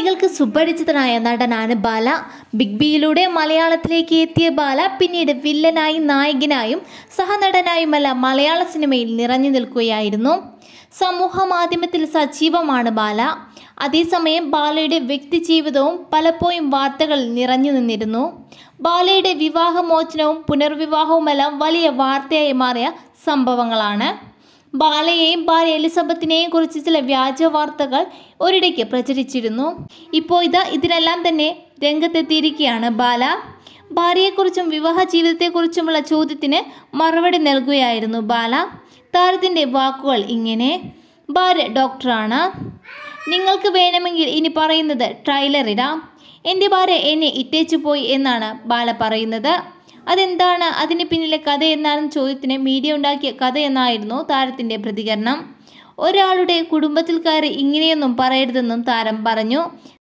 മലയാളികൾക്ക് സുപരിചിതനായ നടനാണ് ബാല ബിഗ് ബിയിലൂടെ മലയാളത്തിലേക്ക് എത്തിയ ബാല പിന്നീട് വില്ലനായും നായകനായും സഹനടനായുമെല്ലാം മലയാള സിനിമയിൽ നിറഞ്ഞു നിൽക്കുകയായിരുന്നു സമൂഹ മാധ്യമത്തിൽ സജീവമാണ് ബാല അതേസമയം ബാലയുടെ വ്യക്തിജീവിതവും പലപ്പോഴും വാർത്തകളിൽ നിറഞ്ഞു നിന്നിരുന്നു ബാലയുടെ വിവാഹമോചനവും പുനർവിവാഹവുമെല്ലാം വലിയ വാർത്തയായി മാറിയ സംഭവങ്ങളാണ് ബാലയെയും ഭാര്യ എലിസബത്തിനെയും കുറിച്ച് ചില വ്യാജ വാർത്തകൾ ഒരിടയ്ക്ക് പ്രചരിച്ചിരുന്നു ഇപ്പോൾ ഇതാ ഇതിനെല്ലാം തന്നെ രംഗത്തെത്തിയിരിക്കുകയാണ് ബാല ഭാര്യയെക്കുറിച്ചും വിവാഹ ജീവിതത്തെക്കുറിച്ചുമുള്ള ചോദ്യത്തിന് മറുപടി നൽകുകയായിരുന്നു ബാല താരത്തിൻ്റെ വാക്കുകൾ ഇങ്ങനെ ഭാര്യ ഡോക്ടറാണ് നിങ്ങൾക്ക് വേണമെങ്കിൽ ഇനി പറയുന്നത് ട്രailer ഇടാം എൻ്റെ ഭാര്യ എന്നെ ഇട്ടേച്ചു പോയി എന്നാണ് ബാല പറയുന്നത് അതെന്താണ് അതിന് പിന്നിലെ കഥ എന്നാണ് ചോദ്യത്തിന് മീഡിയ ഉണ്ടാക്കിയ കഥ എന്നായിരുന്നു താരത്തിൻ്റെ പ്രതികരണം ഒരാളുടെ കുടുംബത്തിൽ കയറി ഇങ്ങനെയൊന്നും പറയരുതെന്നും താരം പറഞ്ഞു